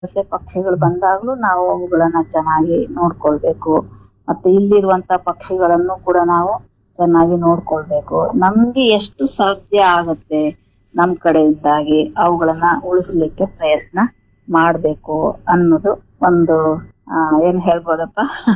ಸಸ್ಯ ಪಕ್ಷಿಗಳು ಬಂದಾಗ್ಲೂ ನಾವು ಅವುಗಳನ್ನ ಚೆನ್ನಾಗಿ ನೋಡ್ಕೊಳ್ಬೇಕು ಮತ್ತೆ ಇಲ್ಲಿರುವಂತ ಪಕ್ಷಿಗಳನ್ನು ಕೂಡ ನಾವು ಚೆನ್ನಾಗಿ ನೋಡ್ಕೊಳ್ಬೇಕು ನಮ್ಗೆ ಎಷ್ಟು ಸಾಧ್ಯ ಆಗತ್ತೆ ನಮ್ ಕಡೆಯಿಂದಾಗಿ ಅವುಗಳನ್ನ ಉಳಿಸ್ಲಿಕ್ಕೆ ಪ್ರಯತ್ನ ಮಾಡ್ಬೇಕು ಅನ್ನೋದು ಒಂದು ಆ, ಏನ್ ಹೇಳ್ಬೋದಪ್ಪ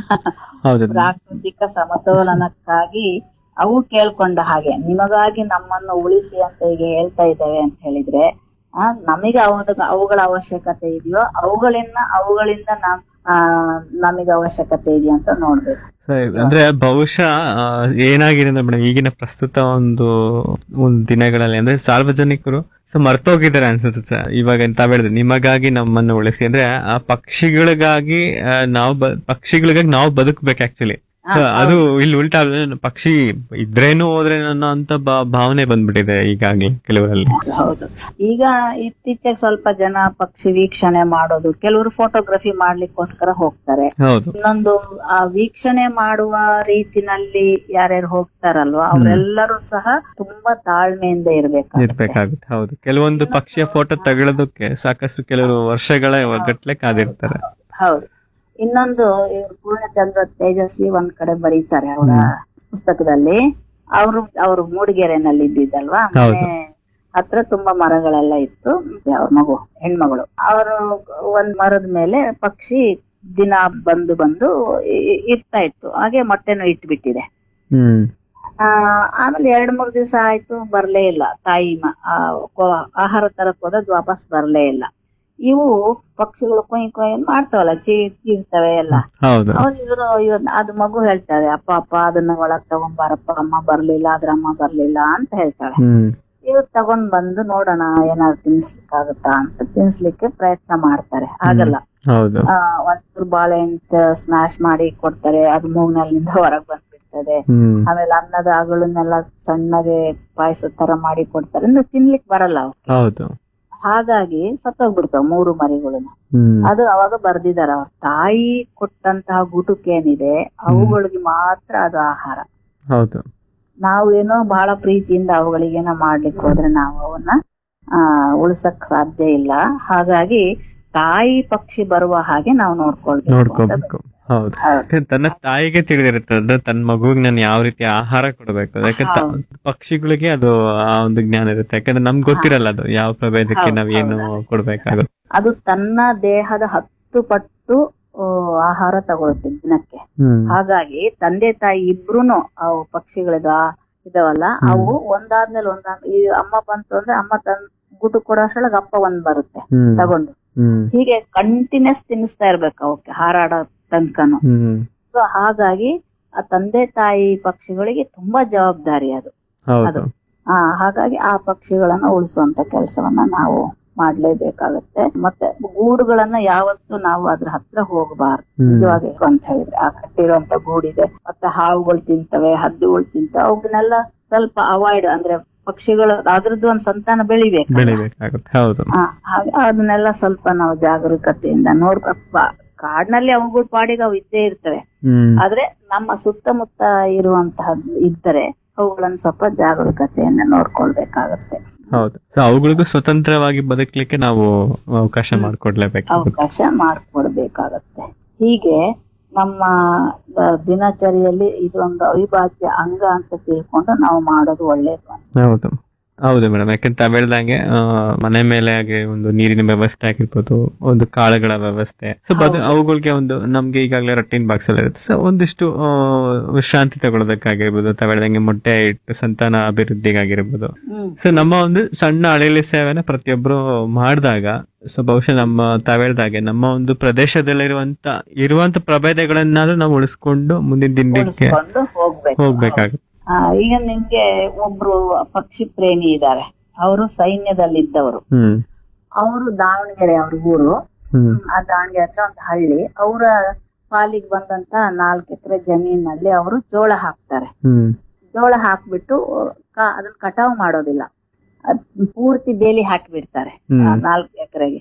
ಹೌದು ಪ್ರಾಕೃತಿಕ ಸಮತೋಲನಕ್ಕಾಗಿ ಅವು ಕೇಳ್ಕೊಂಡ ಹಾಗೆ ನಿಮಗಾಗಿ ನಮ್ಮನ್ನು ಉಳಿಸಿ ಅಂತ ಈಗ ಹೇಳ್ತಾ ಇದ್ದಾವೆ ಅಂತ ಹೇಳಿದ್ರೆ ಆ ನಮಗೆ ಅವಾಗ ಅವುಗಳ ಅವಶ್ಯಕತೆ ಇದೆಯೋ ಅವುಗಳಿಂದ ಅವುಗಳಿಂದ ನಮ್ ಆ ನಮಗೆ ಅವಶ್ಯಕತೆ ಇದೆಯಾ ಅಂತ ನೋಡ್ಬೇಕು ಸರಿ ಅಂದ್ರೆ ಬಹುಶಃ ಆ, ಏನಾಗಿದೆ ಅಂದ್ರೆ ಮೇಡಮ್ ಈಗಿನ ಪ್ರಸ್ತುತ ಒಂದು ಒಂದು ದಿನಗಳಲ್ಲಿ ಅಂದ್ರೆ ಸಾರ್ವಜನಿಕರು ಸೊ ಮರ್ತೋಗಿದ್ದಾರೆ ಅನ್ಸುತ್ತೆ ಸರ್ ಇವಾಗ ತಾವ್ ಹೇಳಿದ್ರೆ ನಿಮಗಾಗಿ ನಮ್ಮನ್ನು ಉಳಿಸಿ ಅಂದ್ರೆ ಆ ಪಕ್ಷಿಗಳಿಗಾಗಿ ಆ, ನಾವು ಬ- ಪಕ್ಷಿಗಳಿಗಾಗಿ ನಾವು ಬದುಕ್ಬೇಕು ಆಕ್ಚುಲಿ ಹಾ, ಅದು ಇಲ್ಲಿ ಉಲ್ಟಾ ಪಕ್ಷಿ ಇದ್ರೇನು ಹೋದ್ರೆ ಅನ್ನೋ ಅಂತ ಭಾ- ಭಾವನೆ ಬಂದ್ಬಿಟ್ಟಿದೆ ಈಗಾಗ್ಲೇ ಕೆಲವರಲ್ಲಿ ಹೌದು ಈಗ ಇತ್ತೀಚೆಗೆ ಸ್ವಲ್ಪ ಜನ ಪಕ್ಷಿ ವೀಕ್ಷಣೆ ಮಾಡೋದು ಕೆಲವರು ಫೋಟೋಗ್ರಫಿ ಮಾಡ್ಲಿಕ್ಕೋಸ್ಕರ ಹೋಗ್ತಾರೆ ಹೌದು ಇನ್ನೊಂದು ಆ ವೀಕ್ಷಣೆ ಮಾಡುವ ರೀತಿನಲ್ಲಿ ಯಾರ್ಯಾರು ಹೋಗ್ತಾರಲ್ವಾ ಅವರೆಲ್ಲರೂ ಸಹ ತುಂಬಾ ತಾಳ್ಮೆಯಿಂದ ಇರ್ಬೇಕು ಇರ್ಬೇಕಾಗುತ್ತೆ ಹೌದು ಕೆಲವೊಂದು ಪಕ್ಷಿಯ ಫೋಟೋ ತಗೊಳ್ಳೋದಕ್ಕೆ ಸಾಕಷ್ಟು ಕೆಲವರು ವರ್ಷಗಳ ಗಟ್ಲೆ ಕಾದಿರ್ತಾರೆ ಹೌದು ಇನ್ನೊಂದು ಇವ್ರು ಪೂರ್ಣಚಂದ್ರ ತೇಜಸ್ವಿ ಒಂದ್ ಕಡೆ ಬರೀತಾರೆ ಅವರ ಪುಸ್ತಕದಲ್ಲಿ ಅವರು ಅವರು ಮೂಡಿಗೆರೆನಲ್ಲಿ ಇದ್ದಿದ್ದಲ್ವಾ ಹೌದು. ಮನೆ ಹತ್ರ ತುಂಬಾ ಮರಗಳೆಲ್ಲ ಇತ್ತು ಮತ್ತೆ ಅವ್ರ ಮಗು ಹೆಣ್ಮಗಳು ಅವರು ಒಂದ್ ಮರದ ಮೇಲೆ ಪಕ್ಷಿ ದಿನ ಬಂದು ಬಂದು ಇ- ಇರ್ತಾ ಇತ್ತು ಹಾಗೆ ಮೊಟ್ಟೆನೂ ಇಟ್ಬಿಟ್ಟಿದೆ ಹ್ಮ್ ಆ ಆಮೇಲೆ ಎರಡ್ ಮೂರ್ ದಿವಸ ಆಯ್ತು ಬರ್ಲೇ ಇಲ್ಲ ತಾಯಿ ಮ- ಆ, ಕೊ- ಆಹಾರ ತರಕ್ ಹೋದದ್ ವಾಪಸ್ ಬರ್ಲೇ ಇಲ್ಲ ಇವು ಪಕ್ಷಿಗಳು ಕೊಯ್ ಕೊಯ್ ಅಂತ ಮಾಡ್ತಾವಲ್ಲ ಚೀ ಚೀರ್ತವೆ ಎಲ್ಲ ಹೌದು ಅವಾಗ ಇವರು ಇವ್ರನ್ನ ಅದು ಮಗು ಹೇಳ್ತಾರೆ ಅಪ್ಪ ಅಪ್ಪ ಅದನ್ನ ಒಳಗ್ ತಗೊಂಬಾರಪ್ಪ ಅಮ್ಮ ಬರ್ಲಿಲ್ಲ ಅದ್ರ ಅಮ್ಮ ಬರ್ಲಿಲ್ಲ ಅಂತ ಹೇಳ್ತಾಳೆ ಹ್ಮ್ ಇವ್ರು ತಗೊಂಡ್ ಬಂದು ನೋಡೋಣ ಏನಾದ್ರು ತಿನ್ಸ್ಲಿಕ್ಕಾಗತ್ತಾ ಅಂತ ತಿನ್ಸ್ಲಿಕ್ಕೆ ಪ್ರಯತ್ನ ಮಾಡ್ತಾರೆ ಆಗಲ್ಲ ಹೌದು ಆ ಒಂಚೂರು ಬಾಳೆಹಣ್ಣು ಸ್ಮ್ಯಾಶ್ ಮಾಡಿ ಕೊಡ್ತಾರೆ ಅದು ಮೂಗ್ನಲ್ಲಿಂದ ಹೊರಗ್ ಬಂದ್ಬಿಡ್ತದೆ ಹ್ಮ್ ಆಮೇಲೆ ಅನ್ನದ ಅಗಳನ್ನೆಲ್ಲ ಸಣ್ಣಗೆ ಪಾಯಸ ತರ ಮಾಡಿ ಕೊಡ್ತಾರೆ ಅಂದ್ರೆ ತಿನ್ಲಿಕ್ ಬರಲ್ಲ ಅವು ಹೌದು ಹಾಗಾಗಿ ಸತ್ತೋಗ್ಬಿಡ್ತಾವ ಮೂರು ಮರಿಗಳನ್ನ ಹ್ಮ್ ಅದು ಅವಾಗ ಬರ್ದಿದಾರ ಅವ್ರ ತಾಯಿ ಕೊಟ್ಟಂತಹ ಗುಟುಕೇನಿದೆ ಅವುಗಳಿಗೆ ಮಾತ್ರ ಅದು ಆಹಾರ ಹೌದು ನಾವು ಏನೋ ಬಹಳ ಪ್ರೀತಿಯಿಂದ ಅವುಗಳಿಗೇನೋ ಮಾಡ್ಲಿಕ್ಕೆ ಹೋದ್ರೆ ನಾವು ಅವನ್ನ ಆ ಉಳ್ಸಕ್ ಸಾಧ್ಯ ಇಲ್ಲ ಹಾಗಾಗಿ ತಾಯಿ ಪಕ್ಷಿ ಬರುವ ಹಾಗೆ ನಾವು ನೋಡ್ಕೊಳ್ಬೇಕು ಅಂತ ನೋಡ್ಕೋಬೇಕು ಹೌದು ಹೌದು. ಯಾಕಂದ್ರೆ ತನ್ನ ತಾಯಿಗೆ ತಿಳಿದಿರುತ್ತೆ ಅಂದ್ರೆ ತನ್ನ ಮಗುವಿಗೆ ನಾನು ಯಾವ ರೀತಿ ಆಹಾರ ಕೊಡಬೇಕು ಯಾಕಂದ್ರೆ ತ- ಪಕ್ಷಿಗಳಿಗೆ ಅದು ಆ ಒಂದು ಜ್ಞಾನ ಇರುತ್ತೆ ಯಾಕಂದ್ರೆ ನಮ್ಗೆ ಗೊತ್ತಿರಲ್ಲ ಅದು ಯಾವ ಪ್ರಭೇದಕ್ಕೆ ಹೌದು, ನಾವ್ ಏನು ಕೊಡ್ಬೇಕಾಗುತ್ತೆ ಅದು ತನ್ನ ದೇಹದ ಹತ್ತು ಪಟ್ಟು ಆ, ಆಹಾರ ತಗೊಳುತ್ತೆ ದಿನಕ್ಕೆ ಹ್ಮ್ ಹಾಗಾಗಿ ತಂದೆ ತಾಯಿ ಇಬ್ರುನು ಅವು ಪಕ್ಷಿಗಳಿದ ಇದಾವಲ್ಲ ಅವು ಒಂದಾದ್ಮೇಲೆ ಒಂದಾದ್ ಈ ಅಮ್ಮ ಬಂತು ಅಂದ್ರೆ ಅಮ್ಮ ತನ್ ಗುಟು ಕೊಡೋಷ್ರೊಳಗೆ ಅಪ್ಪ ಒಂದ್ ಬರುತ್ತೆ ಹ್ಮ್ ತಗೊಂಡು ಹ್ಮ್ ಹೀಗೆ ಕಂಟಿನ್ಯೂಸ್ ತಿನ್ನಿಸ್ತಾ ಇರ್ಬೇಕು ಅವಕ್ಕೆ ಹಾರಾಡೋ ತನಕನು ಹ್ಮ್ ಸೊ ಹಾಗಾಗಿ ಆ ತಂದೆ ತಾಯಿ ಪಕ್ಷಿಗಳಿಗೆ ತುಂಬಾ ಜವಾಬ್ದಾರಿ ಅದು ಹೌದು ಅದು. ಆ ಹಾಗಾಗಿ ಆ ಪಕ್ಷಿಗಳನ್ನ ಉಳಿಸುವಂತ ಕೆಲಸವನ್ನ ನಾವು ಮಾಡ್ಲೇಬೇಕಾಗತ್ತೆ ಮತ್ತೆ ಗೂಡುಗಳನ್ನ ಯಾವತ್ತೂ ನಾವು ಅದ್ರ ಹತ್ರ ಹೋಗಬಾರ್ದು ಹ್ಮ್ ನಿಜವಾಗಿ ಅಂತ ಹೇಳಿದ್ರೆ ಆ ಕಟ್ಟಿರುವಂತ ಗೂಡಿದೆ ಮತ್ತೆ ಹಾವುಗಳು ತಿಂತವೆ ಹದ್ದುಗಳು ತಿಂತವೆ ಅವನ್ನೆಲ್ಲ ಸ್ವಲ್ಪ ಅವಾಯ್ಡ್ ಅಂದ್ರೆ ಪಕ್ಷಿಗಳು ಅದ್ರದ್ದು ಒಂದ್ ಸಂತಾನ ಬೆಳಿಬೇಕು ಬೆಳಿಬೇಕಾಗುತ್ತೆ ಹೌದು ಅದನ್ನೆಲ್ಲ ಸ್ವಲ್ಪ ನಾವು ಜಾಗರೂಕತೆಯಿಂದ ನೋಡ್ಕಪ್ಪ ಕಾಡ್ನಲ್ಲಿ ಅವುಗಳ ಪಾಡಿಗೆ ಅವು ಇದ್ದೇ ಇರ್ತವೆ ಹ್ಮ್ ಆದ್ರೆ ನಮ್ಮ ಸುತ್ತಮುತ್ತ ಇರುವಂತಹ ಇದ್ದರೆ ಅವುಗಳನ್ನ ಸ್ವಲ್ಪ ಜಾಗರೂಕತೆಯಿಂದ ನೋಡ್ಕೊಳ್ಬೇಕಾಗತ್ತೆ ಹೌದು ಸೊ ಅವುಗಳಿಗೂ ಸ್ವತಂತ್ರವಾಗಿ ಬದುಕಲಿಕ್ಕೆ ನಾವು ಅವಕಾಶ ಮಾಡಿಕೊಡ್ಲೇಬೇಕಾಗುತ್ತೆ ಅವಕಾಶ ಮಾಡ್ಕೊಡ್ಬೇಕಾಗತ್ತೆ ಹೀಗೆ ನಮ್ಮ ಆ, ದಿನಚರಿಯಲ್ಲಿ ಇದು ಒಂದು ಅವಿಭಾಜ್ಯ ಅಂಗ ಅಂತ ತಿಳ್ಕೊಂಡು ನಾವು ಮಾಡೋದು ಒಳ್ಳೇದು ಅಂತ ಹೌದು ಹೌದು ಮೇಡಮ್ ಯಾಕಂತ ತಾವ್ ಹೇಳ್ದಂಗೆ ಆ, ಮನೆ ಮೇಲೆ ಹಾಗೆ ಒಂದು ನೀರಿನ ವ್ಯವಸ್ಥೆ ಆಗಿರ್ಬೋದು ಒಂದು ಕಾಳುಗಳ ವ್ಯವಸ್ಥೆ ಸೊ ಅದು ಅವುಗಳಿಗೆ ಒಂದು ನಮ್ಗೆ ಈಗಾಗಲೇ ರೊಟ್ಟಿನ್ ಬಾಕ್ಸ್ ಎಲ್ಲ ಇರುತ್ತೆ ಸೊ ಒಂದಿಷ್ಟು ಆ, ವಿಶ್ರಾಂತಿ ತಗೊಳ್ಳೋದಕ್ಕಾಗಿರ್ಬೋದು ತಾವ್ ಹೇಳ್ದಂಗೆ ಮೊಟ್ಟೆ ಇಟ್ಟು ಸಂತಾನ ಅಭಿವೃದ್ಧಿಗಾಗಿರ್ಬೋದು ಹ್ಮ್ ಸೊ ನಮ್ಮ ಒಂದು ಸಣ್ಣ ಅಳೆಲಿ ಸೇವೆನ ಪ್ರತಿಯೊಬ್ರು ಮಾಡಿದಾಗ ಸೊ ಬಹುಶಃ ನಮ್ಮ ತಾವ್ ಹೇಳ್ದಾಗೆ ನಮ್ಮ ಒಂದು ಪ್ರದೇಶದಲ್ಲಿರುವಂತ ಇರುವಂತ ಪ್ರಭೇದಗಳನ್ನಾದ್ರೂ ನಾವು ಉಳಿಸ್ಕೊಂಡು ಮುಂದಿನ ದಿನಕ್ಕೆ ಉಳಿಸ್ಕೊಂಡು ಹೋಗ್ಬೇಕು ಹೋಗ್ಬೇಕಾಗುತ್ತೆ ಆ, ಈಗ ನಿಮ್ಗೆ ಒಬ್ರು ಪಕ್ಷಿ ಪ್ರೇಮಿ ಇದ್ದಾರೆ ಅವರು ಸೈನ್ಯದಲ್ಲಿದ್ದವರು ಹ್ಮ್ ಅವರು ದಾವಣಗೆರೆ ಅವ್ರ ಊರು ಹ್ಮ್ ಆ ದಾವಣಗೆರೆ ಹತ್ರ ಒಂದು ಹಳ್ಳಿ ಅವರ ಪಾಲಿಗೆ ಬಂದಂತ ನಾಲ್ಕು ಎಕರೆ ಜಮೀನಲ್ಲಿ ಅವರು ಜೋಳ ಹಾಕ್ತಾರೆ ಹ್ಮ್ ಜೋಳ ಹಾಕ್ಬಿಟ್ಟು ಕ- ಅದನ್ನ ಕಟಾವ್ ಮಾಡೋದಿಲ್ಲ ಅದ್ ಪೂರ್ತಿ ಬೇಲಿ ಹಾಕಿಬಿಡ್ತಾರೆ ಹ್ಮ್. ನಾಲ್ಕು ಎಕರೆಗೆ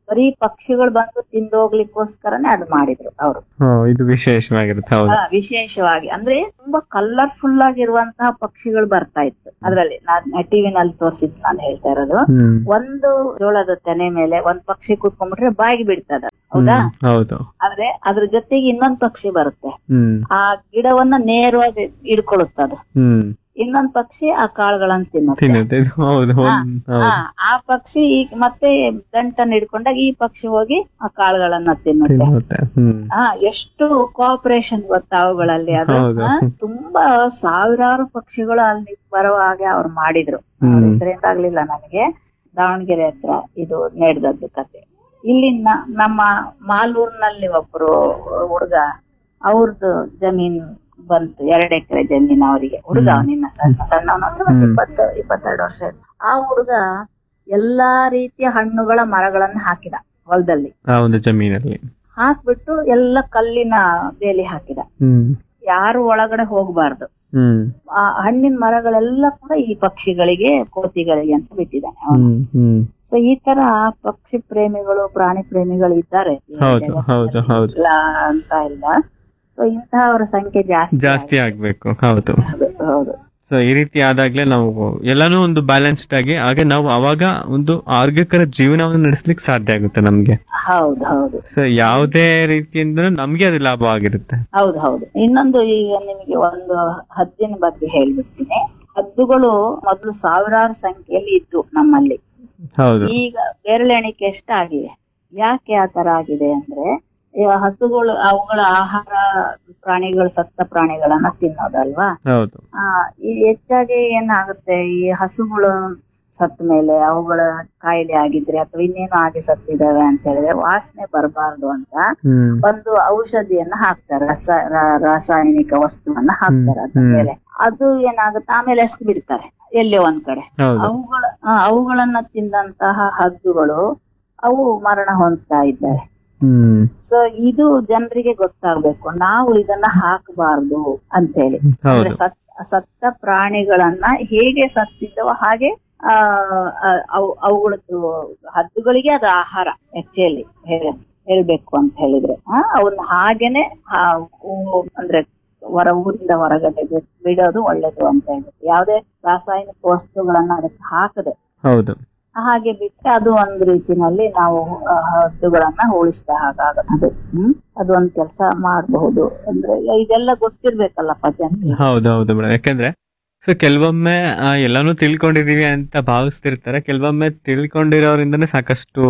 ಬರೀ ಪಕ್ಷಿಗಳು ಬಂದು ತಿಂದೋಗ್ಲಿಕ್ಕೋಸ್ಕರನೇ ಅದು ಮಾಡಿದ್ರು ಅವರು ಹಾ, ಇದು ವಿಶೇಷವಾಗಿರುತ್ತೆ ಹೌದು ವಿಶೇಷವಾಗಿ ಅಂದ್ರೆ ತುಂಬಾ ಕಲರ್ಫುಲ್ ಆಗಿರುವಂತಹ ಪಕ್ಷಿಗಳು ಬರ್ತಾ ಇತ್ತು ಅದ್ರಲ್ಲಿ ನಾನ್ ಟಿವಿನಲ್ಲಿ ತೋರಿಸಿದ್ ನಾನು ಹೇಳ್ತಾ ಇರೋದು ಹ್ಮ್ ಒಂದು ಜೋಳದ ತೆನೆ ಮೇಲೆ ಒಂದ್ ಪಕ್ಷಿ ಕೂತ್ಕೊಂಡ್ಬಿಟ್ರೆ ಬಾಯಿಗೆ ಬಿಡ್ತದ ಹೌದಾ ಹ್ಮ್, ಹೌದು ಆದ್ರೆ ಅದ್ರ ಜೊತೆಗೆ ಇನ್ನೊಂದ್ ಪಕ್ಷಿ ಬರುತ್ತೆ ಹ್ಮ್ ಆ ಗಿಡವನ್ನ ನೇರವಾಗಿ ಹಿಡ್ಕೊಳ್ಳುತ್ತದು ಹ್ಮ್ ಇನ್ನೊಂದ್ ಪಕ್ಷಿ ಆ ಕಾಳುಗಳನ್ನ ತಿನ್ನುತ್ತೆ ತಿನ್ನುತ್ತೆ ಇದು ಹೌದು ಒಂದ್- ಆ, ಹೌದು ಆ ಪಕ್ಷಿ ಈಗ ಮತ್ತೆ ದಂಟನ್ನ ಹಿಡ್ಕೊಂಡಾಗ ಈ ಪಕ್ಷಿ ಹೋಗಿ ಆ ಕಾಳುಗಳನ್ನ ತಿನ್ನುತ್ತೆ ತಿನ್ನುತ್ತೆ ಹ್ಮ್ ಆ ಎಷ್ಟು ಕೋಆಪರೇಷನ್ ಗೊತ್ತಾ ಅವುಗಳಲ್ಲಿ ಅದು ಹೌದು. ಆ, ತುಂಬಾ ಸಾವಿರಾರು ಪಕ್ಷಿಗಳು ಅಲ್ಲಿ ಬರುವ ಹಾಗೆ ಅವ್ರು ಮಾಡಿದ್ರು ಹ್ಮ್. ಅವ್ರ ಹೆಸರೇನಾಗ್ಲಿಲ್ಲ ನನಗೆ ದಾವಣಗೆರೆ ಹತ್ರ ಇದು ನಡೆದದ್ದು ಕತೆ ಇಲ್ಲಿನ ನಮ್ಮ ಮಾಲೂರ್ನಲ್ಲಿ ಒಬ್ರು ಹುಡುಗ ಅವ್ರದ್ದು ಜಮೀನ್ ಬಂತು ಎರಡ್ ಎಕರೆ ಜಮೀನ್ ಅವರಿಗೆ ಹುಡುಗ ಹ್ಮ್. ಅವನಿನ್ನ ಸಣ್ಣ ಸಣ್ಣವನು ಅಂದ್ರೆ ಒಂದ್ ಹ್ಮ್. ಇಪ್ಪತ್ತು ಇಪ್ಪತ್ತೆರಡು ವರ್ಷ ಇತ್ತು. ಆ ಹುಡುಗ ಎಲ್ಲಾ ರೀತಿಯ ಹಣ್ಣುಗಳ ಮರಗಳನ್ನ ಹಾಕಿದ ಹೊಲದಲ್ಲಿ ಆ ಒಂದು ಜಮೀನಲ್ಲಿ ಹಾಕ್ಬಿಟ್ಟು ಎಲ್ಲ ಕಲ್ಲಿನ ಬೇಲಿ ಹಾಕಿದ ಹ್ಮ್ ಯಾರು ಒಳಗಡೆ ಹೋಗಬಾರ್ದು ಹ್ಮ್ ಆ ಹಣ್ಣಿನ ಮರಗಳೆಲ್ಲ ಕೂಡ ಈ ಪಕ್ಷಿಗಳಿಗೆ ಕೋತಿಗಳಿಗೆ ಅಂತ ಬಿಟ್ಟಿದ್ದಾನೆ ಅವನು ಹ್ಮ್ ಹ್ಮ್ ಸೊ ಈ ತರ ಪಕ್ಷಿ ಪ್ರೇಮಿಗಳು ಪ್ರಾಣಿ ಪ್ರೇಮಿಗಳು ಇದ್ದಾರೆ ಈ ಹೌದು, ಜಗತ್ತಿನಲ್ಲಿ. ಹೌದು, ಹೌದು. ಇಲ್ಲ ಅಂತ ಇಲ್ಲ ಸೊ ಇಂತಹವರ ಸಂಖ್ಯೆ ಜಾಸ್ತಿ ಜಾಸ್ತಿ ಆಗ್ಬೇಕು ಹೌದು ಹೌದು, ಹೌದು ಸೊ ಈ ರೀತಿ ಆದಾಗ್ಲೇ ನಾವು ಎಲ್ಲಾನು ಒಂದು ಬ್ಯಾಲೆನ್ಸ್ಡ್ ಆಗಿ ಹಾಗೆ ನಾವು ಅವಾಗ ಒಂದು ಆರೋಗ್ಯಕರ ಜೀವನವನ್ನು ನಡೆಸ್ಲಿಕ್ಕೆ ಸಾಧ್ಯ ಆಗುತ್ತೆ ನಮ್ಗೆ ಹೌದು ಹೌದು ಸೊ ಯಾವುದೇ ರೀತಿಯಿಂದ ನಮ್ಗೆ ಅದು ಲಾಭ ಆಗಿರುತ್ತೆ ಹೌದು ಹೌದು ಇನ್ನೊಂದು ಈಗ ನಿಮಗೆ ಒಂದು ಹದ್ದಿನ ಬಗ್ಗೆ ಹೇಳ್ಬಿಡ್ತೀನಿ ಹದ್ದುಗಳು ಮೊದಲು ಸಾವಿರಾರು ಸಂಖ್ಯೆಯಲ್ಲಿ ಇದ್ದು ನಮ್ಮಲ್ಲಿ ಹೌದು ಈಗ ಬೆರಳೆಣಿಕೆ ಎಷ್ಟಾಗಿವೆ ಯಾಕೆ ಆ ತರ ಆಗಿದೆ ಅಂದ್ರೆ ಈ ಹಸುಗಳು ಅವುಗಳ ಆಹಾರ ಪ್ರಾಣಿಗಳು ಸತ್ತ ಪ್ರಾಣಿಗಳನ್ನ ತಿನ್ನೋದಲ್ವಾ ಹೌದು ಆ ಈ ಹೆಚ್ಚಾಗಿ ಏನಾಗುತ್ತೆ ಈ ಹಸುಗಳು ಸತ್ತ ಮೇಲೆ ಅವುಗಳ ಕಾಯಿಲೆ ಆಗಿದ್ರೆ ಅಥವಾ ಇನ್ನೇನು ಆಗಿ ಸತ್ತಿದಾವೆ ಅಂತ ಹೇಳಿದ್ರೆ ವಾಸನೆ ಬರಬಾರ್ದು ಅಂತ ಹ್ಮ್ ಒಂದು ಔಷಧಿಯನ್ನ ಹಾಕ್ತಾರೆ ರಸ ರ- ರಾಸಾಯನಿಕ ವಸ್ತುವನ್ನ ಹಾಕ್ತಾರೆ ಅದ್ರ ಹ್ಮ್. ಮೇಲೆ ಅದು ಏನಾಗುತ್ತೆ ಆಮೇಲೆ ಎಸ್ದು ಬಿಡ್ತಾರೆ ಎಲ್ಲೇ ಒಂದ್ ಕಡೆ ಹೌದು ಅವುಗಳ ಆ, ಅವುಗಳನ್ನ ತಿಂದಂತಹ ಹದ್ದುಗಳು ಅವು ಮರಣ ಹೊಂದ್ತಾ ಇದ್ದಾರೆ ಹ್ಮ್ ಸೊ ಇದು ಜನರಿಗೆ ಗೊತ್ತಾಗ್ಬೇಕು ನಾವು ಇದನ್ನ ಹಾಕಬಾರ್ದು ಅಂತೇಳಿ ಅಂದ್ರೆ ಹೌದು ಸತ್ ಸತ್ತ ಪ್ರಾಣಿಗಳನ್ನ ಹೇಗೆ ಸತ್ತಿದ್ದವೋ ಹಾಗೆ ಆ ಆ, ಅವು ಅವುಗಳದ್ದು ಹದ್ದುಗಳಿಗೆ ಅದು ಆಹಾರ ಆಕ್ಚುಲಿ ಹೇಳ್ಬೇಕು ಅಂತ ಹೇಳಿದ್ರೆ ಆ, ಅವನ್ನ ಹಾಗೇನೆ ಆ, ಊ- ಅಂದ್ರೆ ಹೊರ ಊರಿಂದ ಹೊರಗಡೆ ಬಿಡ್- ಬಿಡೋದು ಒಳ್ಳೇದು ಅಂತ ಹೇಳ್ಬಿಟ್ಟು ಯಾವುದೇ ರಾಸಾಯನಿಕ ವಸ್ತುಗಳನ್ನ ಅದಕ್ಕೆ ಹಾಕದೆ ಹೌದು ಹಾಗೆ ಬಿಟ್ರೆ ಅದು ಒಂದು ರೀತಿನಲ್ಲಿ ನಾವು ಆ, ಹದ್ದುಗಳನ್ನ ಉಳಿಸಿದ ಹಾಗಾಗುತ್ತೆ ಅದು ಹ್ಮ್ ಅದು ಒಂದ್ ಕೆಲಸ ಮಾಡಬಹುದು ಅಂದ್ರೆ ಇದೆಲ್ಲ ಗೊತ್ತಿರ್ಬೇಕಲ್ಲಪ್ಪ ಜನರಿಗೆ ಹೌದು ಹೌದು ಮೇಡಮ್ ಯಾಕಂದ್ರೆ ಸೊ ಕೆಲವೊಮ್ಮೆ ಆ, ಎಲ್ಲಾನು ತಿಳ್ಕೊಂಡಿದೀವಿ ಅಂತ ಭಾವಿಸ್ತಿರ್ತಾರೆ ಕೆಲವೊಮ್ಮೆ ತಿಳ್ಕೊಂಡಿರೋರಿಂದನೇ ಸಾಕಷ್ಟು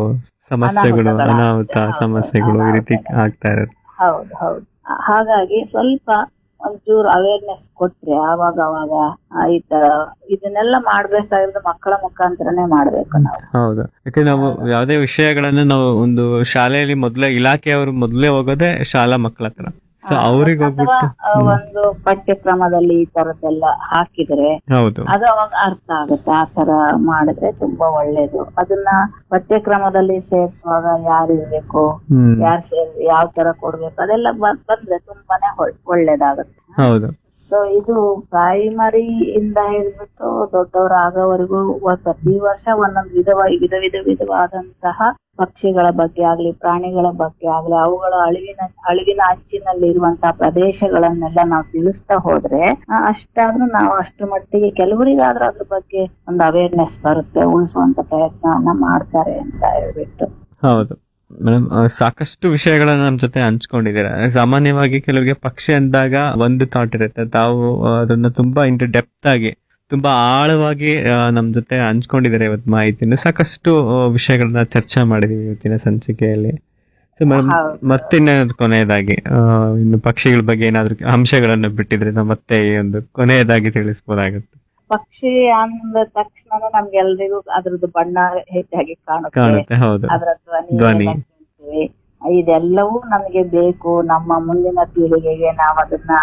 ಸಮಸ್ಯೆಗಳು ಅನಾಹುತಗಳು ಅನಾಹುತ ಹೌದು, ಸಮಸ್ಯೆಗಳು ಈ ರೀತಿ ಅನಾಹುತಗಳು. ಆಗ್ತಾ ಇರುತ್ತೆ ಹೌದು ಹೌದು ಆ- ಹಾಗಾಗಿ ಸ್ವಲ್ಪ ಒಂಚೂರು ಅವೇರ್ನೆಸ್ ಕೊಟ್ರೆ ಆವಾಗ ಅವಾಗ ಆ, ಈ ತರ ಇದನ್ನೆಲ್ಲ ಮಾಡ್ಬೇಕಾಗಿರೋದು ಮಕ್ಕಳ ಮುಖಾಂತರನೇ ಮಾಡ್ಬೇಕು ನಾವು ಹೌದು ಯಾಕಂದ್ರೆ ನಾವು ಯಾವುದೇ ವಿಷಯಗಳನ್ನ ನಾವು ಒಂದು ಶಾಲೆಯಲ್ಲಿ ಮೊದಲೇ ಇಲಾಖೆಯವರು ಮೊದಲೇ ಹೋಗೋದೇ ಶಾಲಾ ಮಕ್ಕಳ ಹತ್ರ ಸೊ ಅವ್ರಿಗೆ ಅಥವಾ ಹೋಗ್ಬಿಟ್ಟು ಆ, ಹ್ಮ್. ಒಂದು ಪಠ್ಯಕ್ರಮದಲ್ಲಿ ಈ ತರದ್ದೆಲ್ಲ ಹಾಕಿದ್ರೆ ಹೌದು ಅದು ಅವಾಗ ಅರ್ಥ ಆಗುತ್ತೆ ಆ ತರ ಮಾಡಿದ್ರೆ ತುಂಬಾ ಒಳ್ಳೇದು ಅದನ್ನ ಪಠ್ಯಕ್ರಮದಲ್ಲಿ ಸೇರಿಸುವಾಗ ಯಾರು ಇರ್ಬೇಕು ಹ್ಮ್ ಯಾರು ಸೇರ್ ಯಾವ ತರ ಕೊಡ್ಬೇಕು ಅದೆಲ್ಲ ಬ- ಬಂದ್ರೆ ತುಂಬಾನೇ ಒಳ್- ಒಳ್ಳೇದಾಗುತ್ತೆ ಹೌದು ಸೊ ಇದು ಪ್ರೈಮರಿ ಇಂದ ಹಿಡಿದ್ಬಿಟ್ಟು ದೊಡ್ಡವರು ಆಗೋವರೆಗೂ ವ- ಪ್ರತಿ ವರ್ಷ ಒಂದೊಂದು ವಿಧವ ವಿಧ ವಿಧ ವಿಧವಾದಂತಹ ಪಕ್ಷಿಗಳ ಬಗ್ಗೆ ಆಗ್ಲಿ ಪ್ರಾಣಿಗಳ ಬಗ್ಗೆ ಆಗ್ಲಿ ಅವುಗಳ ಅಳಿವಿನ ಅಳಿವಿನ ಅಂಚಿನಲ್ಲಿ ಇರುವಂತಹ ಪ್ರದೇಶಗಳನ್ನೆಲ್ಲ ನಾವು ತಿಳಿಸ್ತಾ ಹೋದ್ರೆ ಆ, ಅಷ್ಟಾದ್ರೂ ನಾವು ಅಷ್ಟು ಮಟ್ಟಿಗೆ ಕೆಲವರಿಗಾದ್ರೂ ಅದ್ರ ಬಗ್ಗೆ ಒಂದು ಅವೇರ್ನೆಸ್ ಬರುತ್ತೆ ಉಳಿಸುವಂತ ಪ್ರಯತ್ನವನ್ನ ಮಾಡ್ತಾರೆ ಅಂತ ಹೇಳ್ಬಿಟ್ಟು ಹೌದು ಮೇಡಮ್ ಸಾಕಷ್ಟು ವಿಷಯಗಳನ್ನ ನಮ್ಮ ಜೊತೆ ಹಂಚ್ಕೊಂಡಿದ್ದೀರಾ ಸಾಮಾನ್ಯವಾಗಿ ಕೆಲವರಿಗೆ ಪಕ್ಷಿ ಅಂದಾಗ ಒಂದು ಥಾಟ್ ಇರುತ್ತೆ ತಾವು ಆ, ಅದನ್ನ ತುಂಬಾ ಇಂಟು ಡೆಪ್ತ್ ಆಗಿ ತುಂಬಾ ಆಳವಾಗಿ ಆ, ನಮ್ ಜೊತೆ ಹಂಚ್ಕೊಂಡಿದ್ದಾರೆ ಇವತ್ತು ಮಾಹಿತಿನ ಸಾಕಷ್ಟು ಆ, ವಿಷಯಗಳನ್ನ ಚರ್ಚೆ ಮಾಡಿದೀವಿ ಇವತ್ತಿನ ಸಂಚಿಕೆಯಲ್ಲಿ ಸೊ ಮೇಡಮ್ ಹೌದು. ಮತ್ತೆ ಇನ್ನೇನಾದ್ರು ಕೊನೆಯದಾಗಿ ಆ, ಇನ್ನು ಪಕ್ಷಿಗಳ ಬಗ್ಗೆ ಏನಾದ್ರು ಅಂಶಗಳನ್ನು ಬಿಟ್ಟಿದ್ರೆ ನಾವು ಮತ್ತೆ ಈ ಒಂದು ಕೊನೆಯದಾಗಿ ತಿಳಿಸ್ಬೋದಾಗುತ್ತೆ ಪಕ್ಷಿ ಅಂದ ತಕ್ಷಣ ನಮ್ಗೆಲ್ರಿಗೂ ಅದ್ರದ್ದು ಬಣ್ಣ ಹೆಚ್ಚಾಗಿ ಕಾಣುತ್ತೆ ಕಾಣುತ್ತೆ ಹೌದು ಅದರ ಧ್ವನಿ ಧ್ವನಿ. ಎಲ್ಲ ಕೇಳ್ತೀವಿ. ಇದೆಲ್ಲವೂ ನಮಗೆ ಬೇಕು ನಮ್ಮ ಮುಂದಿನ ಪೀಳಿಗೆಗೆ ನಾವು ಅದನ್ನ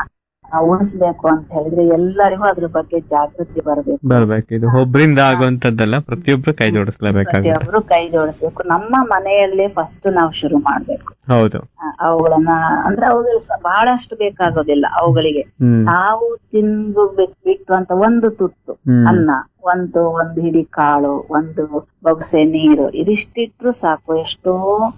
ಆ, ಉಳಿಸ್ಬೇಕು ಅಂತ ಹೇಳಿದ್ರೆ ಎಲ್ಲರಿಗೂ ಅದ್ರ ಬಗ್ಗೆ ಜಾಗೃತಿ ಬರಬೇಕು ಬರ್ಬೇಕು ಇದು ಒಬ್ರಿಂದ ಆಗುವಂತದ್ದಲ್ಲ ಪ್ರತಿಯೊಬ್ರು ಕೈ ಜೋಡಿಸ್ಲೇಬೇಕಾಗುತ್ತೆ ಪ್ರತಿಯೊಬ್ರು ಕೈ ಜೋಡಿಸ್ಬೇಕು ನಮ್ಮ ಮನೆಯಲ್ಲೇ ಫಸ್ಟ್ ನಾವು ಶುರು ಮಾಡ್ಬೇಕು ಹೌದು ಆ, ಅವುಗಳನ್ನ ಅಂದ್ರೆ ಅವುಗಳಿಗೆ ಸ- ಬಹಳಷ್ಟು ಬೇಕಾಗೋದಿಲ್ಲ ಅವುಗಳಿಗೆ ಹ್ಮ್ ನಾವು ತಿಂದು ಬಿಟ್- ಬಿಟ್ಟು ಅಂತ ಒಂದು ತುತ್ತು ಹ್ಮ್ ಅನ್ನ ಒಂದು ಒಂದು ಹಿಡಿ ಕಾಳು ಒಂದು ಬೊಗಸೆ ನೀರು ಇದಿಷ್ಟಿಟ್ರು ಸಾಕು ಎಷ್ಟೋ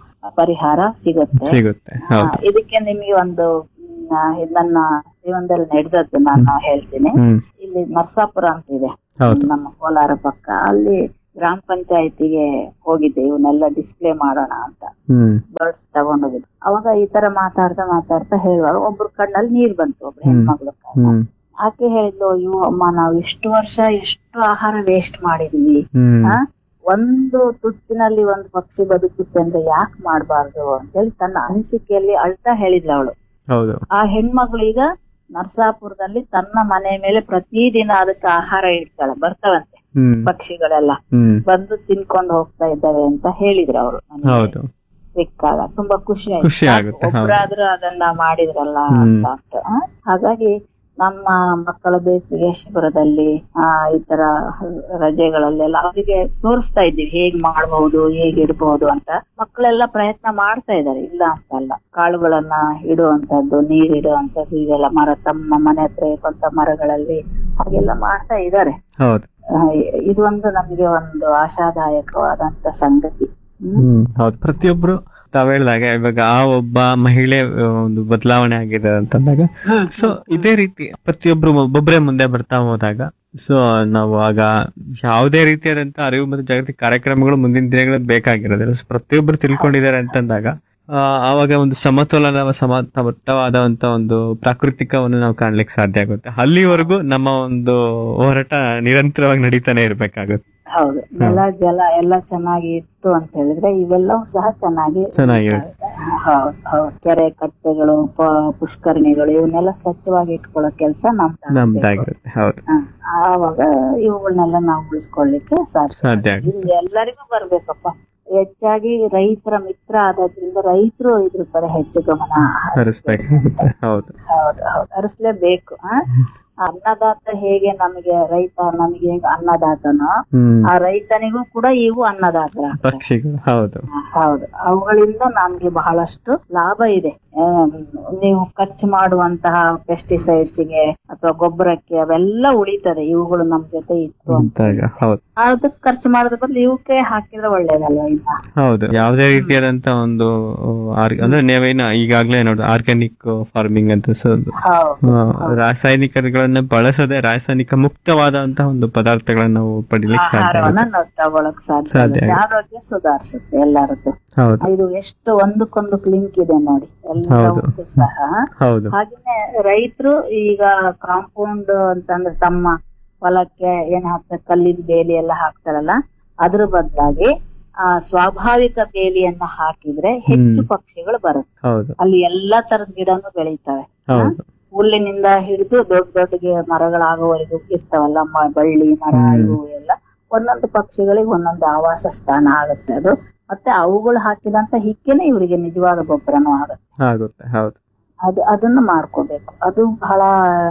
ಪರಿಹಾರ ಸಿಗುತ್ತೆ ಸಿಗುತ್ತೆ ಆ, ಹೌದು ಇದಕ್ಕೆ ನಿಮಗೆ ಒಂದು ಮ್, ಆ, ಇದು ನನ್ನ ಜೀವನದಲ್ಲಿ ನಡೆದದ್ದು ನಾನು ಹೇಳ್ತೀನಿ ಹ್ಮ್ ಇಲ್ಲಿ ನರ್ಸಾಪುರ ಅಂತ ಇದೆ ಹೌದು ನಮ್ಮ ಕೋಲಾರ ಪಕ್ಕ ಅಲ್ಲಿ ಗ್ರಾಮ ಪಂಚಾಯತಿಗೆ ಹೋಗಿದ್ದೆ ಇವನ್ನೆಲ್ಲ ಡಿಸ್ಪ್ಲೇ ಮಾಡೋಣ ಅಂತ ಹ್ಮ್ ಬರ್ಡ್ಸ್ ತಗೊಂಡೋಗಿದ್ದು ಅವಾಗ ಈ ತರ ಮಾತಾಡ್ತಾ ಮಾತಾಡ್ತಾ ಹೇಳುವಾಗ ಒಬ್ರು ಕಣ್ಣಲ್ಲಿ ನೀರ್ ಬಂತು ಒಬ್ರು ಹ್ಮ್. ಹೆಣ್ಮಗಳು ಕಣ್ಣಲ್ಲಿ. ಹ್ಮ್ ಆಕೆ ಹೇಳಿದ್ಲು ಅಯ್ಯೋ ಅಮ್ಮ ನಾವು ಇಷ್ಟು ವರ್ಷ ಎಷ್ಟು ಆಹಾರ ವೇಸ್ಟ್ ಮಾಡಿದೀವಿ ಹ್ಮ್ ಆ? ಒಂದು ತುತ್ತಿನಲ್ಲಿ ಒಂದು ಪಕ್ಷಿ ಬದುಕುತ್ತೆ ಅಂದ್ರೆ ಯಾಕೆ ಮಾಡಬಾರ್ದು ಅಂತೇಳಿ ತನ್ನ ಅನಿಸಿಕೆಯಲ್ಲಿ ಅಳ್ತಾ ಹೇಳಿದ್ಲು ಅವಳು ಹೌದು ಆ ಹೆಣ್ಮಗಳು ಈಗ ನರ್ಸಾಪುರದಲ್ಲಿ ತನ್ನ ಮನೆ ಮೇಲೆ ಪ್ರತಿದಿನ ಅದಕ್ಕೆ ಆಹಾರ ಇಡ್ತಾಳೆ ಬರ್ತಾವಂತೆ ಹ್ಮ್ ಪಕ್ಷಿಗಳೆಲ್ಲ ಹ್ಮ್ ಬಂದು ತಿನ್ಕೊಂಡು ಹೋಗ್ತಾ ಇದ್ದಾವೆ ಅಂತ ಹೇಳಿದ್ರು ಅವರು ಹೌದು ಸಿಕ್ಕಾಗ ತುಂಬಾ ಖುಷಿ ಆಯ್ತು ಖುಷಿ ಆಗುತ್ತೆ, ಹೌದು. ಒಬ್ರಾದ್ರೂ ಅದನ್ನ ಮಾಡಿದ್ರಲ್ಲ ಹ್ಮ್. ಅಂತ ಅಂತ ಆ? ಹಾಗಾಗಿ ನಮ್ಮ ಮಕ್ಕಳ ಬೇಸಿಗೆ ಶಿಬಿರದಲ್ಲಿ ಆ ಈ ತರ ರಜೆಗಳಲ್ಲೆಲ್ಲ ಅವರಿಗೆ ತೋರಿಸ್ತಾ ಇದ್ದೀವಿ ಹೇಗ್ ಮಾಡಬಹುದು ಹೇಗ್ ಇಡಬಹುದು ಅಂತ ಮಕ್ಕಳೆಲ್ಲ ಪ್ರಯತ್ನ ಮಾಡ್ತಾ ಇದ್ದಾರೆ ಇಲ್ಲ ಅಂತಲ್ಲ ಕಾಳುಗಳನ್ನ ಇಡುವಂತದ್ದು ನೀರ್ ಇಡುವಂತದ್ದು ಇದೆಲ್ಲ ಮರ ತಮ್ಮ ಮನೆ ಹತ್ರ ಇರುವಂತ ಮರಗಳಲ್ಲಿ ಹಾಗೆಲ್ಲ ಮಾಡ್ತಾ ಇದ್ದಾರೆ ಹೌದು ಆ, ಇದು ಒಂದು ನಮಗೆ ಒಂದು ಆಶಾದಾಯಕವಾದಂತ ಸಂಗತಿ ಹ್ಮ್ ಹ್ಮ್ ಹೌದು ಪ್ರತಿಯೊಬ್ರು ತಾವ್ ಹೇಳ್ದಾಗ ಇವಾಗ ಆ ಒಬ್ಬ ಮಹಿಳೆ ಆ, ಒಂದು ಬದಲಾವಣೆ ಆಗಿದೆ ಅಂತಂದಾಗ ಸೊ ಇದೇ ರೀತಿ ಪ್ರತಿಯೊಬ್ರು ಒಬ್ಬೊಬ್ಬರೇ ಮುಂದೆ ಬರ್ತಾ ಹೋದಾಗ ಸೊ ನಾವು ಆಗ ಯಾವುದೇ ರೀತಿಯಾದಂತ ಅರಿವು ಮತ್ತು ಜಾಗೃತಿ ಕಾರ್ಯಕ್ರಮಗಳು ಮುಂದಿನ ದಿನಗಳಲ್ಲಿ ಬೇಕಾಗಿರೋದಿಲ್ಲ ಸೊ ಪ್ರತಿಯೊಬ್ರು ತಿಳ್ಕೊಂಡಿದ್ದಾರೆ ಅಂತಂದಾಗ ಆ, ಆವಾಗ ಒಂದು ಸಮತೋಲನ ಸಮತವಾದಂತ ಒಂದು ಪ್ರಾಕೃತಿಕವನ್ನು ನಾವು ಕಾಣ್ಲಿಕ್ಕೆ ಸಾಧ್ಯ ಆಗುತ್ತೆ ಅಲ್ಲಿವರೆಗೂ ನಮ್ಮ ಒಂದು ಹೋರಾಟ ನಿರಂತರವಾಗಿ ನಡೀತಾನೆ ಇರ್ಬೇಕಾಗುತ್ತೆ ಹೌದು ನೆಲ ಜಲ ಎಲ್ಲ ಚೆನ್ನಾಗಿ ಇತ್ತು ಅಂತ ಹೇಳಿದ್ರೆ ಇವೆಲ್ಲವೂ ಸಹ ಚೆನ್ನಾಗಿ ಚೆನ್ನಾಗಿರುತ್ತೆ. ಹೌದು ಹೌದು ಕೆರೆ ಕಟ್ಟೆಗಳು ಪ- ಪುಷ್ಕರಣಿಗಳು ಇವನ್ನೆಲ್ಲ ಸ್ವಚ್ಛವಾಗಿ ಇಟ್ಕೊಳ್ಳೋ ಕೆಲಸ ನಮ್ದು ನಮ್ದಾಗಿರುತ್ತೆ ಹೌದು ಆವಾಗ ಇವುಗಳನ್ನೆಲ್ಲ ನಾವು ಉಳಿಸ್ಕೊಳ್ಳಿಕ್ಕೆ ಸಾಧ್ಯ ಸಾಧ್ಯ ಆಗುತ್ತೆ ಇದು ಎಲ್ಲರಿಗೂ ಬರ್ಬೇಕಪ್ಪ ಹೆಚ್ಚಾಗಿ ರೈತರ ಮಿತ್ರ ಆಗೋದ್ರಿಂದ ರೈತರು ಇದ್ರ ಕಡೆ ಹೆಚ್ಚು ಗಮನ ಹರಿಸ್ಬೇಕಾಗುತ್ತೆ ಹೌದು ಹೌದು ಹೌದು ಹರಿಸ್ಲೇಬೇಕು ಆ? ಅನ್ನದಾತ ಹೇಗೆ ನಮಗೆ ರೈತ ನಮಗೆ ಹೇಗೆ ಅನ್ನದಾತನೋ ಹ್ಮ್ ಆ ರೈತನಿಗೂ ಕೂಡ ಇವು ಅನ್ನದಾತರ ಪಕ್ಷಿಗಳು ಹೌದು ಹೌದು ಅವುಗಳಿಂದ ನಮ್ಗೆ ಬಹಳಷ್ಟು ಲಾಭ ಇದೆ ಆಮ್, ನೀವು ಖರ್ಚು ಮಾಡುವಂತಹ ಪೆಸ್ಟಿಸೈಡ್ಸ್ ಗೆ ಅಥವಾ ಗೊಬ್ಬರಕ್ಕೆ ಅವೆಲ್ಲ ಉಳಿತದೆ ಇವುಗಳು ನಮ್ ಜೊತೆ ಇತ್ತು ಅಂತ ಅಂತಾಗ ಹೌದು ಅದಕ್ಕೆ ಖರ್ಚು ಮಾಡೋದ್ರ ಬದಲು ಇವಕ್ಕೆ ಹಾಕಿದ್ರೆ ಒಳ್ಳೇದಲ್ವಾ ಇನ್ನ ಹೌದು ಯಾವುದೇ ರೀತಿಯಾದಂತ ಒಂದು ಆರ್- ಅಂದ್ರೆ ನೀವೇನು ಈಗಾಗ್ಲೇ ನೋಡಿ ಆರ್ಗ್ಯಾನಿಕ್ ಫಾರ್ಮಿಂಗ್ ಅಂತ ಸೊ ಹೌದು ಆ, ರಾಸಾಯನಿಕಗಳನ್ನ ಬಳಸದೆ ರಾಸಾಯನಿಕ ಮುಕ್ತವಾದಂತಹ ಒಂದು ಪದಾರ್ಥಗಳನ್ನ ನಾವು ಪಡಿಲಿಕ್ಕೆ ಸಾಧ್ಯ ಆಹಾರವನ್ನ ಆಗುತ್ತೆ ನಾವು ತಗೊಳಕ್ ಸಾಧ್ಯ ಸಾಧ್ಯ ಆಗುತ್ತೆ. ಆರೋಗ್ಯ ಸುಧಾರಿಸುತ್ತೆ ಎಲ್ಲರದ್ದು ಹೌದು ಇದು ಎಷ್ಟು ಒಂದಕ್ಕೊಂದಕ್ಕೆ ಲಿಂಕ್ ಇದೆ ನೋಡಿ ಹೌದು. ಎಲ್ಲವಕ್ಕೂ ಸಹ ಹೌದು ಹಾಗೇನೆ ರೈತರು ಈಗ ಕಾಂಪೌಂಡ್ ಅಂತಂದ್ರೆ ತಮ್ಮ ಹೊಲಕ್ಕೆ ಏನ್ ಹಾಕ್ತಾರೆ ಕಲ್ಲಿನ ಬೇಲಿ ಎಲ್ಲ ಹಾಕ್ತಾರಲ್ಲ ಅದ್ರ ಬದಲಾಗಿ ಆ ಸ್ವಾಭಾವಿಕ ಬೇಲಿಯನ್ನ ಹಾಕಿದ್ರೆ ಹೆಚ್ಚು ಹ್ಮ್. ಪಕ್ಷಿಗಳು ಬರುತ್ತೆ ಹೌದು ಅಲ್ಲಿ ಎಲ್ಲಾ ತರದ ಗಿಡನು ಬೆಳೀತವೆ ಹೌದು ಹುಲ್ಲಿನಿಂದ ಹಿಡಿದು ದೊಡ್ಡ ದೊಡ್ಡ ಗಿ- ಮರಗಳಾಗೋವರೆಗೂ ಇರ್ತಾವಲ್ಲ ಮ- ಬಳ್ಳಿ ಮರ ಹ್ಮ್. ಇವು ಎಲ್ಲ ಒಂದೊಂದು ಪಕ್ಷಿಗಳಿಗೆ ಒಂದೊಂದು ಆವಾಸ ಸ್ಥಾನ ಆಗುತ್ತೆ ಅದು ಮತ್ತೆ ಅವುಗಳು ಹಾಕಿದಂತ ಹಿಕ್ಕೆನೆ ಇವರಿಗೆ ನಿಜವಾದ ಗೊಬ್ಬರನೂ ಆಗುತ್ತೆ ಆಗುತ್ತೆ ಹೌದು ಅದು ಅದನ್ನ ಮಾಡ್ಕೋಬೇಕು ಅದು ಬಹಳ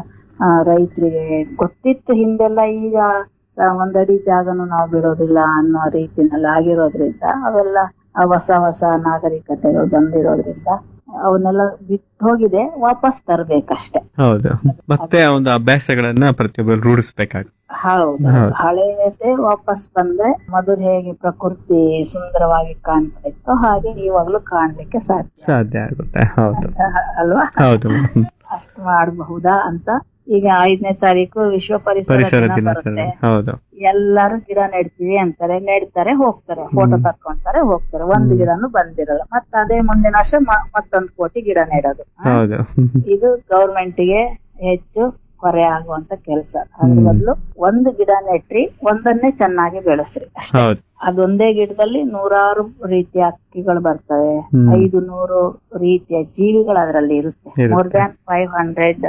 ಆ, ರೈತರಿಗೆ ಗೊತ್ತಿತ್ತು ಹಿಂದೆಲ್ಲ ಈಗ ಆ, ಒಂದಡಿ ಜಾಗನು ನಾವು ಬಿಡೋದಿಲ್ಲ ಅನ್ನೋ ರೀತಿನಲ್ಲಿ ಆಗಿರೋದ್ರಿಂದ ಅವೆಲ್ಲ ಆ ಹೊಸ ಹೊಸ ನಾಗರಿಕತೆಗಳು ಬಂದಿರೋದ್ರಿಂದ ಅವನ್ನೆಲ್ಲ ಬಿಟ್ಟು ಹೋಗಿದೆ ವಾಪಸ್ ತರ್ಬೇಕಷ್ಟೆ ಹೌದು ಮತ್ತೆ ಆ ಒಂದು ಅಭ್ಯಾಸಗಳನ್ನ ಪ್ರತಿಯೊಬ್ಬರು ರೂಢಿಸ್ಬೇಕಾಗುತ್ತೆ ಹೌದು ಹೌದು. ಹಳೆಯದೇ ವಾಪಸ್ ಬಂದ್ರೆ ಮೊದಲು ಹೇಗೆ ಪ್ರಕೃತಿ ಸುಂದರವಾಗಿ ಕಾಣ್ತಾ ಇತ್ತು ಹಾಗೆ ಇವಾಗ್ಲೂ ಕಾಣ್ಲಿಕ್ಕೆ ಸಾಧ್ಯ ಸಾಧ್ಯ ಆಗುತ್ತೆ ಹೌದು ಅಲ್ವಾ ಹೌದು ಹ್ಮ್. ಅಷ್ಟು ಮಾಡಬಹುದಾ ಅಂತ ಈಗ ಐದನೇ ತಾರೀಕು ವಿಶ್ವ ಪರಿಸರ ಪರಿಸರ ದಿನ ಬರುತ್ತೆ ದಿನಾಚರಣೆ ಹೌದು ಎಲ್ಲಾರು ಗಿಡ ನೆಡ್ತೀವಿ ಅಂತಾರೆ ನೆಡ್ತಾರೆ ಹೋಗ್ತಾರೆ ಫೋಟೋ ಹ್ಮ್. ತಕ್ಕೊಂತಾರೆ ಹೋಗ್ತಾರೆ ಒಂದು ಹ್ಮ್. ಗಿಡನು ಬಂದಿರಲ್ಲ ಮತ್ತೆ ಅದೇ ಮುಂದಿನ ವರ್ಷ ಮ- ಮತ್ತೊಂದು ಕೋಟಿ ಗಿಡ ನೆಡೋದು ಹ? ಹೌದು ಇದು ಗೌರ್ಮೆಂಟ್ ಗೆ ಹೆಚ್ಚು ಹೊರೆ ಆಗುವಂತ ಕೆಲಸ ಅದ್ರ ಹ್ಮ್. ಬದಲು ಒಂದು ಗಿಡ ನೆಟ್ರಿ ಒಂದನ್ನೇ ಚೆನ್ನಾಗಿ ಬೆಳೆಸ್ರಿ ಅಷ್ಟೇ ಹೌದು ಅದೊಂದೇ ಗಿಡದಲ್ಲಿ ನೂರಾರು ರೀತಿಯ ಹಕ್ಕಿಗಳು ಬರ್ತವೆ ಹ್ಮ್. ಐದು ನೂರು ರೀತಿಯ ಜೀವಿಗಳು ಅದರಲ್ಲಿ ಇರುತ್ತೆ ಇರುತ್ತೆ. ಮೋರ್ ದ್ಯಾನ್ ಫೈವ್ ಹಂಡ್ರೆಡ್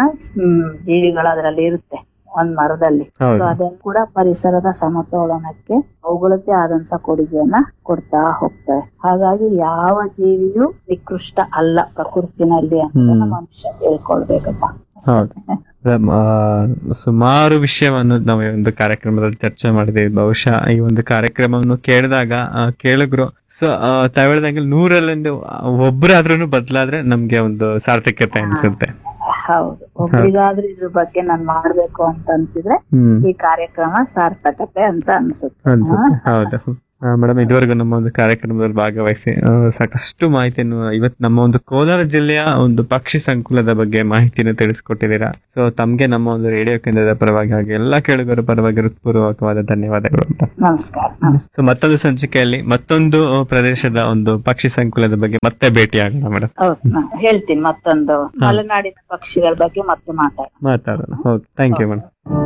ಜೀವಿಗಳು ಅದರಲ್ಲಿ ಇರುತ್ತೆ ಒಂದ್ ಮರದಲ್ಲಿ ಹೌದು. ಸೊ ಅದನ್ನು ಕೂಡ ಪರಿಸರದ ಸಮತೋಲನಕ್ಕೆ ಅವುಗಳದ್ದೇ ಆದಂತ ಕೊಡುಗೆಯನ್ನ ಕೊಡ್ತಾ ಹೋಗ್ತವೆ ಹಾಗಾಗಿ ಯಾವ ಜೀವಿಯೂ ನಿಕೃಷ್ಟ ಅಲ್ಲ ಪ್ರಕೃತಿನಲ್ಲಿ ಅಂತ ಹ್ಮ್. ನಮ್ಮ ಮನುಷ್ಯ ತಿಳ್ಕೊಳ್ಬೇಕಪ್ಪ ಹೌದು ಮೇಡಮ್, ಆ, ಸುಮಾರು ವಿಷಯವನ್ನು ನಾವು ಈ ಒಂದು ಕಾರ್ಯಕ್ರಮದಲ್ಲಿ ಚರ್ಚೆ ಮಾಡಿದ್ದೀವಿ ಬಹುಶಃ ಈ ಒಂದು ಕಾರ್ಯಕ್ರಮವನ್ನು ಕೇಳಿದಾಗ ಆ, ಕೇಳಿದ್ರು ಸೊ ತಾವ್ ಹೇಳ್ದಂಗೆ ನೂರಲ್ಲಿಂದ ಒಬ್ಬರಾದ್ರೂ ಬದಲಾದ್ರೆ ನಮ್ಗೆ ಒಂದು ಸಾರ್ಥಕ್ಯತೆ ಅನ್ಸುತ್ತೆ ಹೌದು ಒಬ್ರಿಗಾದ್ರೂ ಇದ್ರ ಬಗ್ಗೆ ನಾನ್ ಮಾಡ್ಬೇಕು ಅಂತ ಅನ್ಸಿದ್ರೆ ಹ್ಮ್ ಈ ಕಾರ್ಯಕ್ರಮ ಸಾರ್ಥಕತೆ ಅಂತ ಅನ್ಸುತ್ತೆ ಅನ್ಸುತ್ತೆ ಹೌದು ಮೇಡಮ್ ಇದುವರೆಗೂ ನಮ್ಮ ಒಂದು ಕಾರ್ಯಕ್ರಮದಲ್ಲಿ ಭಾಗವಹಿಸಿ ಆ, ಸಾಕಷ್ಟು ಮಾಹಿತಿಯನ್ನು ಇವತ್ತು ನಮ್ಮ ಒಂದು ಕೋಲಾರ ಜಿಲ್ಲೆಯ ಒಂದು ಪಕ್ಷಿ ಸಂಕುಲದ ಬಗ್ಗೆ ಮಾಹಿತಿಯನ್ನು ತಿಳಿಸ್ಕೊಟ್ಟಿದ್ದೀರಾ ಸೊ ತಮ್ಗೆ ನಮ್ಮ ಒಂದು ರೇಡಿಯೋ ಕೇಂದ್ರದ ಪರವಾಗಿ ಹಾಗೆ ಎಲ್ಲಾ ಕೇಳುಗರ ಪರವಾಗಿ ಹೃತ್ಪೂರ್ವಕವಾದ ಧನ್ಯವಾದಗಳು ಅಂತ ನಮಸ್ಕಾರ ನಮಸ್ಕಾರ ಸೊ ಮತ್ತೊಂದು ಸಂಚಿಕೆಯಲ್ಲಿ ಮತ್ತೊಂದು ಆ, ಪ್ರದೇಶದ ಒಂದು ಪಕ್ಷಿ ಸಂಕುಲದ ಬಗ್ಗೆ ಮತ್ತೆ ಭೇಟಿ ಆಗೋಣ ಮೇಡಮ್ ಹೌದು ನಾನ್ ಹೇಳ್ತೀನಿ ಮತ್ತೊಂದು ಮಲೆನಾಡಿನ ಪಕ್ಷಿಗಳ ಬಗ್ಗೆ ಮತ್ತೆ ಮಾತಾಡ ಮಾತಾಡೋಣ ಓಕೆ ಥ್ಯಾಂಕ್ ಯು ಮೇಡಮ್